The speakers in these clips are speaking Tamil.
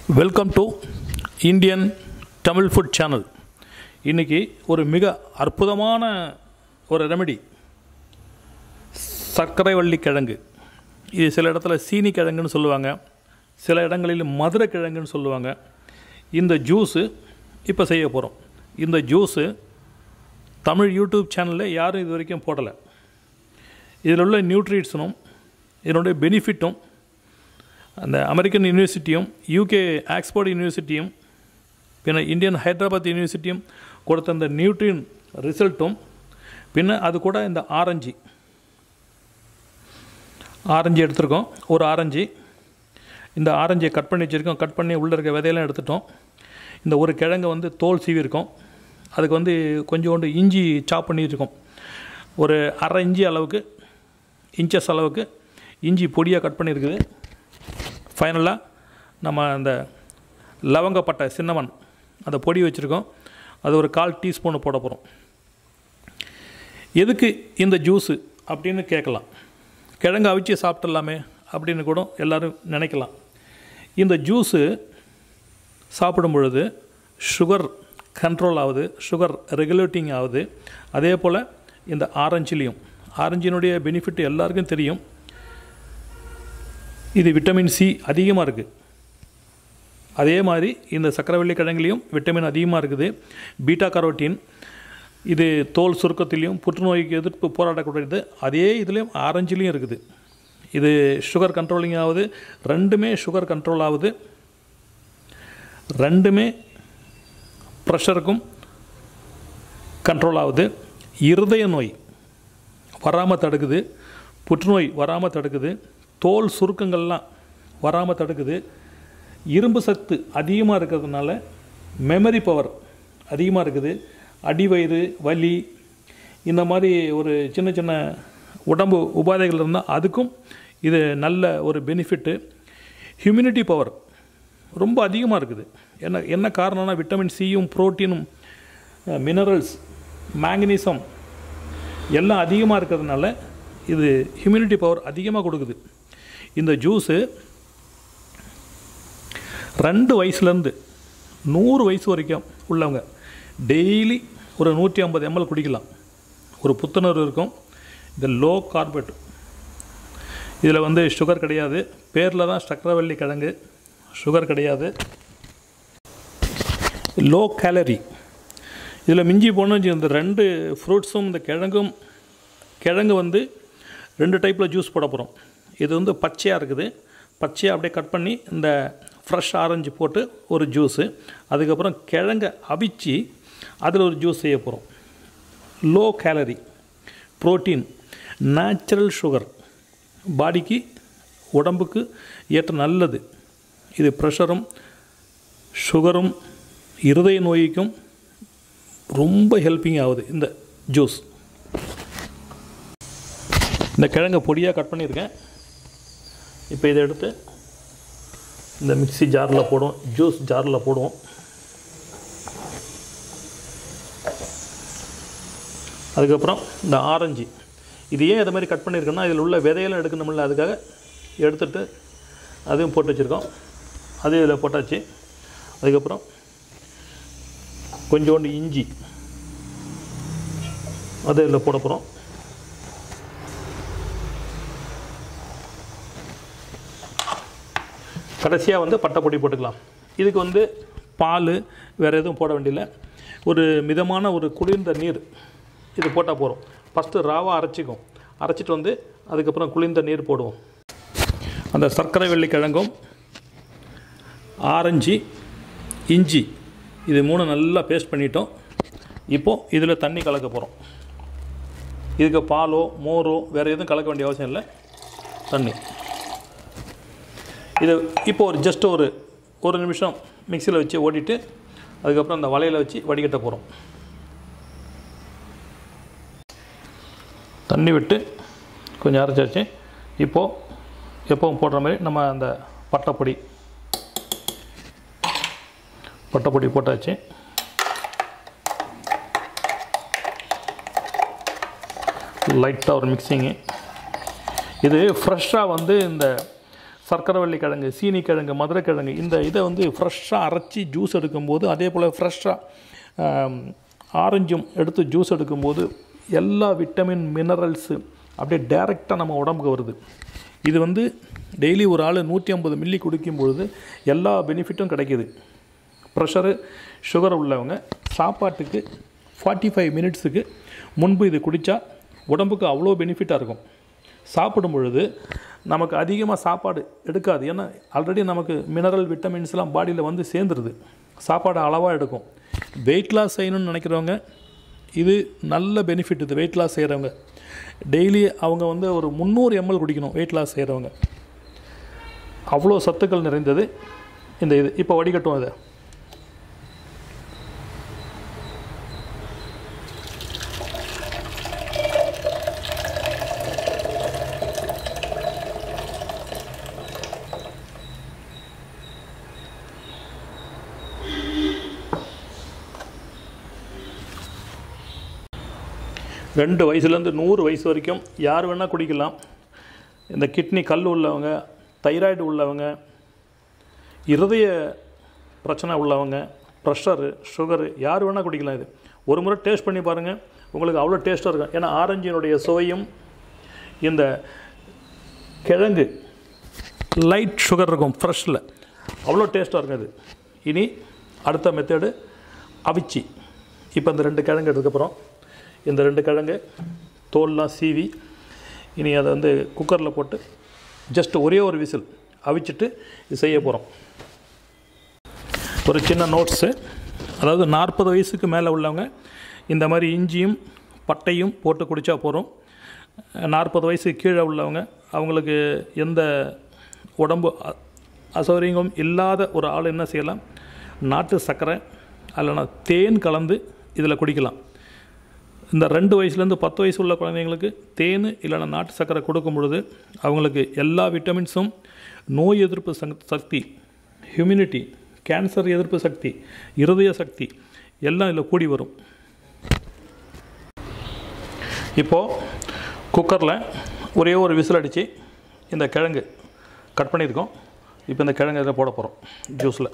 welcome to Indian Tamil food channel இன்றைக்கி ஒரு மிக அற்புதமான ஒரு ரெமெடி சர்க்கரை வள்ளி கிழங்கு இது சில இடத்துல சீனி கிழங்குன்னு சொல்லுவாங்க சில இடங்களில் மதுரை கிழங்குன்னு சொல்லுவாங்க இந்த ஜூஸு இப்போ செய்ய போகிறோம் இந்த ஜூஸு தமிழ் யூடியூப் சேனலில் யாரும் இது வரைக்கும் போடலை இதில் உள்ள நியூட்ரிட்ஸனும் இதனுடைய பெனிஃபிட்டும் அந்த அமெரிக்கன் யூனிவர்சிட்டியும் யூகே ஆக்ஸ்போர்ட் யூனிவர்சிட்டியும் பின்ன இந்தியன் ஹைதராபாத் யூனிவர்சிட்டியும் கொடுத்த அந்த நியூட்ரியன் ரிசல்ட்டும் பின்ன அது கூட இந்த ஆரஞ்சு ஆரஞ்சு எடுத்திருக்கோம் ஒரு ஆரஞ்சு இந்த ஆரஞ்சை கட் பண்ணி வச்சுருக்கோம் கட் பண்ணி உள்ளே இருக்க விதையெல்லாம் எடுத்துட்டோம் இந்த ஒரு கிழங்கை வந்து தோல் சீவிருக்கோம் அதுக்கு வந்து கொஞ்சோண்டு இஞ்சி சாப் பண்ணி வச்சுருக்கோம் ஒரு அரை இஞ்சி அளவுக்கு இன்ச்சஸ் அளவுக்கு இஞ்சி பொடியாக கட் பண்ணியிருக்குது ஃபைனலாக நம்ம அந்த லவங்கப்பட்டை சின்னமன் அந்த பொடி வச்சுருக்கோம் அது ஒரு கால் டீஸ்பூனு போட போகிறோம் எதுக்கு இந்த ஜூஸு அப்படின்னு கேட்கலாம் கிழங்கு அவிச்சு சாப்பிட்டுடலாமே அப்படின்னு கூட எல்லோரும் நினைக்கலாம் இந்த ஜூஸு சாப்பிடும் பொழுது சுகர் கண்ட்ரோல் ஆகுது சுகர் ரெகுலேட்டிங் ஆகுது அதே போல் இந்த ஆரஞ்சுலேயும் ஆரஞ்சினுடைய பெனிஃபிட் எல்லாருக்கும் தெரியும் இது விட்டமின் சி அதிகமாக இருக்குது அதே மாதிரி இந்த சக்கரவள்ளி கிழங்குலேயும் விட்டமின் அதிகமாக இருக்குது பீட்டா கரோட்டின் இது தோல் சுருக்கத்திலையும் புற்றுநோய்க்கு எதிர்ப்பு போராடக்கூடியது அதே இதுலேயும் ஆரஞ்சுலேயும் இருக்குது இது சுகர் கண்ட்ரோலிங் ஆகுது ரெண்டுமே சுகர் கண்ட்ரோல் ஆகுது ரெண்டுமே ப்ரெஷருக்கும் கண்ட்ரோல் ஆகுது இருதய நோய் வராமல் தடுக்குது புற்றுநோய் வராமல் தடுக்குது தோல் சுருக்கங்கள்லாம் வராமல் தடுக்குது இரும்பு சத்து அதிகமாக இருக்கிறதுனால மெமரி பவர் அதிகமாக இருக்குது அடிவயிறு வலி இந்த மாதிரி ஒரு சின்ன சின்ன உடம்பு உபாதைகள் இருந்தால் அதுக்கும் இது நல்ல ஒரு பெனிஃபிட்டு ஹியூமினிட்டி பவர் ரொம்ப அதிகமாக இருக்குது என்ன என்ன காரணம்னா விட்டமின் சியும் ப்ரோட்டீனும் மினரல்ஸ் மேங்கனீசம் எல்லாம் அதிகமாக இருக்கிறதுனால இது ஹியூமினிட்டி பவர் அதிகமாக கொடுக்குது இந்த ஜூஸு ரெண்டு வயசுலேருந்து நூறு வயசு வரைக்கும் உள்ளவங்க டெய்லி ஒரு நூற்றி ஐம்பது எம்எல் குடிக்கலாம் ஒரு புத்துணர்வு இருக்கும் இது லோ கார்பெட் இதில் வந்து சுகர் கிடையாது பேரில் தான் சக்கரவள்ளி கிழங்கு சுகர் கிடையாது லோ கேலரி இதில் மிஞ்சி போனோம் இந்த ரெண்டு ஃப்ரூட்ஸும் இந்த கிழங்கும் கிழங்கு வந்து ரெண்டு டைப்பில் ஜூஸ் போட போகிறோம் இது வந்து பச்சையாக இருக்குது பச்சையாக அப்படியே கட் பண்ணி இந்த ஃப்ரெஷ் ஆரஞ்சு போட்டு ஒரு ஜூஸு அதுக்கப்புறம் கிழங்கை அவிச்சு அதில் ஒரு ஜூஸ் செய்ய போகிறோம் low calorie protein natural sugar பாடிக்கு உடம்புக்கு ஏற்ற நல்லது இது ப்ரெஷரும் சுகரும் இருதய நோய்க்கும் ரொம்ப ஹெல்ப்பிங் ஆகுது இந்த ஜூஸ் இந்த கிழங்கை பொடியாக கட் பண்ணியிருக்கேன் இப்போ இதை எடுத்து இந்த மிக்சி ஜாரில் போடுவோம் ஜூஸ் ஜாரில் போடுவோம் அதுக்கப்புறம் இந்த ஆரஞ்சு இது ஏன் இதை மாதிரி கட் பண்ணியிருக்கேன்னா இதில் உள்ள விதையெல்லாம் எடுக்கணும்ல அதுக்காக எடுத்துகிட்டு அதையும் போட்டு வச்சுருக்கோம் அதையும் இதில் போட்டாச்சு அதுக்கப்புறம் கொஞ்சோண்டு இஞ்சி அதை இதில் போட போகிறோம் கடைசியாக வந்து பட்டைப்பொடி போட்டுக்கலாம் இதுக்கு வந்து பால் வேறு எதுவும் போட வேண்டியதில்லை ஒரு மிதமான ஒரு குளிர்ந்த நீர் இது போட்டால் போகிறோம் ஃபஸ்ட்டு ராவாக அரைச்சிக்கும் அரைச்சிட்டு வந்து அதுக்கப்புறம் குளிர்ந்த நீர் போடுவோம் அந்த சர்க்கரை வெள்ளி கிழங்கும் ஆரஞ்சு இஞ்சி இது மூணு நல்லா பேஸ்ட் பண்ணிட்டோம் இப்போது இதில் தண்ணி கலக்க போகிறோம் இதுக்கு பாலோ மோரோ வேறு எதுவும் கலக்க வேண்டிய அவசியம் இல்லை தண்ணி இது இப்போ ஒரு ஜஸ்ட் ஒரு ஒரு நிமிஷம் மிக்சியில் வச்சு ஓட்டிட்டு அதுக்கப்புறம் அந்த வலையில் வச்சு வடிகட்ட போகிறோம் தண்ணி விட்டு கொஞ்சம் அரைச்சாச்சு இப்போது எப்பவும் போடுற மாதிரி நம்ம அந்த பட்டைப்பொடி பட்டைப்பொடி போட்டாச்சு லைட்டாக ஒரு மிக்சிங்கு இது ஃப்ரெஷ்ஷாக வந்து இந்த சர்க்கரைவள்ளி கிழங்கு சீனி கிழங்கு மதுரை கிழங்கு இந்த இதை வந்து ஃப்ரெஷ்ஷாக அரைச்சி ஜூஸ் எடுக்கும்போது அதே போல் ஃப்ரெஷ்ஷாக ஆரஞ்சும் எடுத்து ஜூஸ் எடுக்கும்போது எல்லா விட்டமின் மினரல்ஸு அப்படியே டைரெக்டாக நம்ம உடம்புக்கு வருது இது வந்து டெய்லி ஒரு ஆள் நூற்றி ஐம்பது மில்லி குடிக்கும் பொழுது எல்லா பெனிஃபிட்டும் கிடைக்கிது ப்ரெஷரு சுகர் உள்ளவங்க சாப்பாட்டுக்கு ஃபார்ட்டி ஃபைவ் மினிட்ஸுக்கு முன்பு இது குடித்தா உடம்புக்கு அவ்வளோ பெனிஃபிட்டாக இருக்கும் சாப்பிடும் பொழுது நமக்கு அதிகமாக சாப்பாடு எடுக்காது ஏன்னா ஆல்ரெடி நமக்கு மினரல் விட்டமின்ஸ்லாம் பாடியில் வந்து சேர்ந்துருது சாப்பாடு அளவாக எடுக்கும் வெயிட் லாஸ் செய்யணும்னு நினைக்கிறவங்க இது நல்ல பெனிஃபிட் இது வெயிட் லாஸ் செய்கிறவங்க டெய்லி அவங்க வந்து ஒரு முந்நூறு எம்எல் குடிக்கணும் வெயிட் லாஸ் செய்கிறவங்க அவ்வளோ சத்துக்கள் நிறைந்தது இந்த இது இப்போ வடிகட்டும் அதை ரெண்டு வயசுலேருந்து நூறு வயசு வரைக்கும் யார் வேணால் குடிக்கலாம் இந்த கிட்னி கல் உள்ளவங்க தைராய்டு உள்ளவங்க இருதய பிரச்சனை உள்ளவங்க ப்ரெஷரு சுகரு யார் வேணால் குடிக்கலாம் இது ஒரு முறை டேஸ்ட் பண்ணி பாருங்கள் உங்களுக்கு அவ்வளோ டேஸ்ட்டாக இருக்கும் ஏன்னா ஆரஞ்சினுடைய சுவையும் இந்த கிழங்கு லைட் சுகர் இருக்கும் ஃப்ரெஷ்ஷில் அவ்வளோ டேஸ்ட்டாக இருக்கும் இது இனி அடுத்த மெத்தேடு அவிச்சி இப்போ இந்த ரெண்டு கிழங்கு எடுத்துக்கப்புறம் இந்த ரெண்டு கிழங்கு தோல்லாம் சீவி இனி அதை வந்து குக்கரில் போட்டு ஜஸ்ட் ஒரே ஒரு விசில் அவிச்சிட்டு இது செய்ய போகிறோம் ஒரு சின்ன நோட்ஸு அதாவது நாற்பது வயசுக்கு மேலே உள்ளவங்க இந்த மாதிரி இஞ்சியும் பட்டையும் போட்டு குடித்தா போகிறோம் நாற்பது வயசுக்கு கீழே உள்ளவங்க அவங்களுக்கு எந்த உடம்பு அ- அசௌகரியங்களும் இல்லாத ஒரு ஆள் என்ன செய்யலாம் நாட்டு சர்க்கரை இல்லைனா தேன் கலந்து இதில் குடிக்கலாம் இந்த ரெண்டு வயசுலேருந்து பத்து வயசு உள்ள குழந்தைங்களுக்கு தேன் இல்லைன்னா நாட்டு சர்க்கரை கொடுக்கும் பொழுது அவங்களுக்கு எல்லா விட்டமின்ஸும் நோய் எதிர்ப்பு சக்- சக்தி ஹியூமினிட்டி கேன்சர் எதிர்ப்பு சக்தி இருதய சக்தி எல்லாம் இதில் கூடி வரும் இப்போது குக்கரில் ஒரே ஒரு விசில் அடித்து இந்த கிழங்கு கட் பண்ணியிருக்கோம் இப்போ இந்த கிழங்கு இதில் போட போகிறோம் ஜூஸில்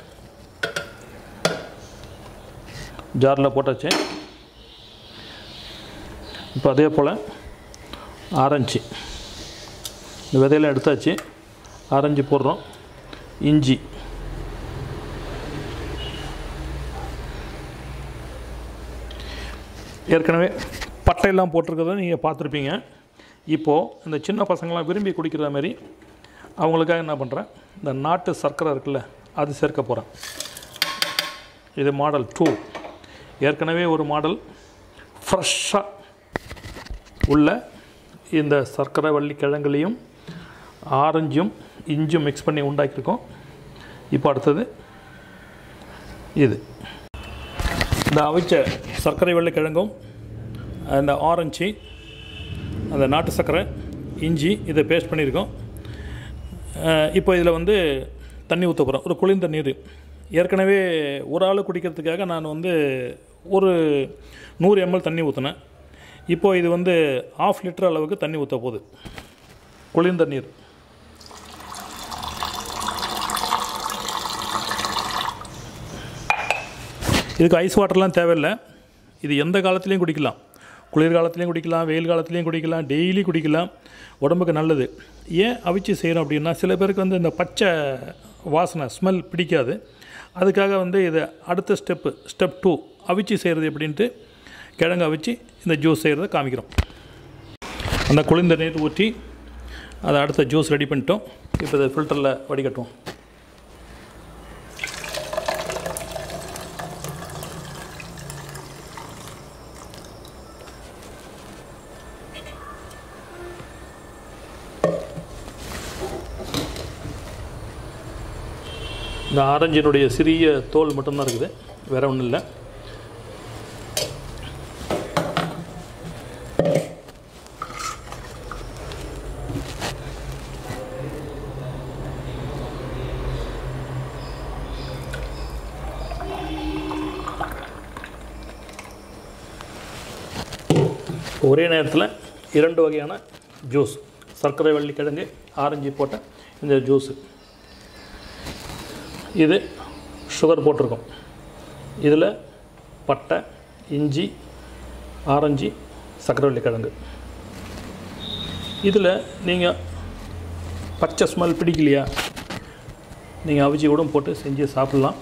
ஜாரில் போட்டாச்சு இப்போ அதே போல் ஆரஞ்சு இந்த விதையெல்லாம் எடுத்தாச்சு ஆரஞ்சு போடுறோம் இஞ்சி ஏற்கனவே பட்டையெல்லாம் போட்டிருக்கிறத நீங்கள் பார்த்துருப்பீங்க இப்போது இந்த சின்ன பசங்களாம் விரும்பி குடிக்கிற மாதிரி அவங்களுக்காக என்ன பண்ணுறேன் இந்த நாட்டு சர்க்கரை இருக்குல்ல அது சேர்க்க போகிறேன் இது மாடல் டூ ஏற்கனவே ஒரு மாடல் ஃப்ரெஷ்ஷாக உள்ள இந்த சர்க்கரை வள்ளி கிழங்குலையும் ஆரஞ்சும் இஞ்சும் மிக்ஸ் பண்ணி உண்டாக்கியிருக்கோம் இப்போ அடுத்தது இது இந்த அவிச்ச சர்க்கரை வெள்ளை கிழங்கும் அந்த ஆரஞ்சு அந்த நாட்டு சர்க்கரை இஞ்சி இதை பேஸ்ட் பண்ணியிருக்கோம் அஹ் இப்போ இதில் வந்து தண்ணி ஊற்ற போகிறோம் ஒரு குளிர்ந்த நீர் ஏற்கனவே ஒரு ஆள் குடிக்கிறதுக்காக நான் வந்து ஒரு நூறு எம்எல் தண்ணி ஊற்றினேன் இப்போது இது வந்து ஆஃப் லிட்டர் அளவுக்கு தண்ணி ஊற்ற போகுது குளிர்ந்த நீர் இதுக்கு ஐஸ் வாட்டர்லாம் தேவையில்லை இது எந்த காலத்துலேயும் குடிக்கலாம் குளிர் காலத்துலேயும் குடிக்கலாம் வெயில் காலத்துலேயும் குடிக்கலாம் டெய்லி குடிக்கலாம் உடம்புக்கு நல்லது ஏன் அவிச்சு செய்கிறோம் அப்படின்னா சில பேருக்கு வந்து இந்த பச்சை வாசனை ஸ்மெல் பிடிக்காது அதுக்காக வந்து இது அடுத்த ஸ்டெப்பு ஸ்டெப் டூ அவிச்சு செய்கிறது எப்படின்ட்டு கிழங்கு அவிச்சு இந்த ஜூஸ் செய்கிறத காமிக்கிறோம் அந்த குளிர்ந்த நீர் ஊற்றி அதை அடுத்த ஜூஸ் ரெடி பண்ணிட்டோம் இப்போ இதை ஃபில்டரில் வடிகட்டுவோம் இந்த ஆரஞ்சினுடைய சிறிய தோல் மட்டும்தான் இருக்குது வேற ஒன்றும் இல்லை ஒரே நேரத்தில் இரண்டு வகையான ஜூஸ் சர்க்கரை வள்ளி கிழங்கு ஆரஞ்சு போட்ட இந்த ஜூஸு இது சுகர் போட்டிருக்கோம் இதில் பட்டை இஞ்சி ஆரஞ்சு சக்கரவள்ளி கிழங்கு இதில் நீங்கள் பச்சை ஸ்மெல் பிடிக்கலையா நீங்கள் அவிச்சி கூட போட்டு செஞ்சு சாப்பிட்லாம்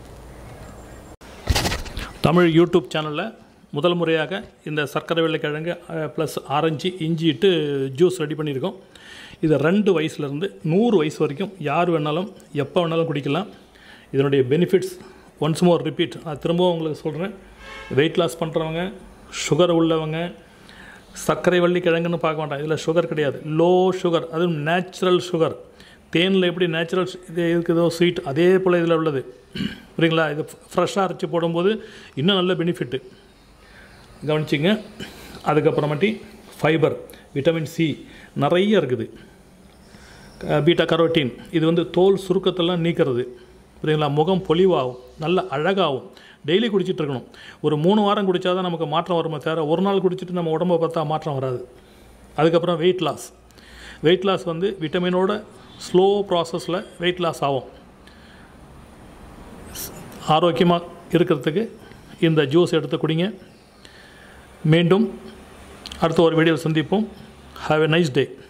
தமிழ் யூடியூப் சேனலில் முதல் முறையாக இந்த சர்க்கரை வெள்ளைக்கிழங்கு ப்ளஸ் ஆரஞ்சு இஞ்சி இட்டு ஜூஸ் ரெடி பண்ணியிருக்கோம் இது ரெண்டு வயசுலேருந்து நூறு வயசு வரைக்கும் யார் வேணாலும் எப்போ வேணாலும் குடிக்கலாம் இதனுடைய பெனிஃபிட்ஸ் ஒன்ஸ் மோர் ரிப்பீட் நான் திரும்பவும் உங்களுக்கு சொல்கிறேன் வெயிட் லாஸ் பண்ணுறவங்க சுகர் உள்ளவங்க சர்க்கரை வள்ளி கிழங்குன்னு பார்க்க மாட்டாங்க இதில் சுகர் கிடையாது லோ சுகர் அதுவும் நேச்சுரல் சுகர் தேனில் எப்படி நேச்சுரல் இது இருக்குதோ ஸ்வீட் அதே போல் இதில் உள்ளது புரியுங்களா இது ஃப்ரெஷ்ஷாக அரைச்சி போடும்போது இன்னும் நல்ல பெனிஃபிட்டு கவனிச்சிங்க அதுக்கப்புறமாட்டி ஃபைபர் விட்டமின் சி நிறைய இருக்குது பீட்டா கரோட்டீன் இது வந்து தோல் சுருக்கத்தெல்லாம் நீக்கிறது புரியுங்களா முகம் பொலிவாகும் நல்ல அழகாகும் டெய்லி குடிச்சிட்டு இருக்கணும் ஒரு மூணு வாரம் குடித்தா தான் நமக்கு மாற்றம் வருமே தவிர ஒரு நாள் குடிச்சிட்டு நம்ம உடம்பை பார்த்தா மாற்றம் வராது அதுக்கப்புறம் வெயிட் லாஸ் வெயிட் லாஸ் வந்து விட்டமினோட ஸ்லோ ப்ராசஸில் வெயிட் லாஸ் ஆகும் ஆரோக்கியமாக இருக்கிறதுக்கு இந்த ஜூஸ் எடுத்து குடிங்க மீண்டும் அடுத்த ஒரு வீடியோவில் சந்திப்போம் ஹாவ் எ நைஸ் டே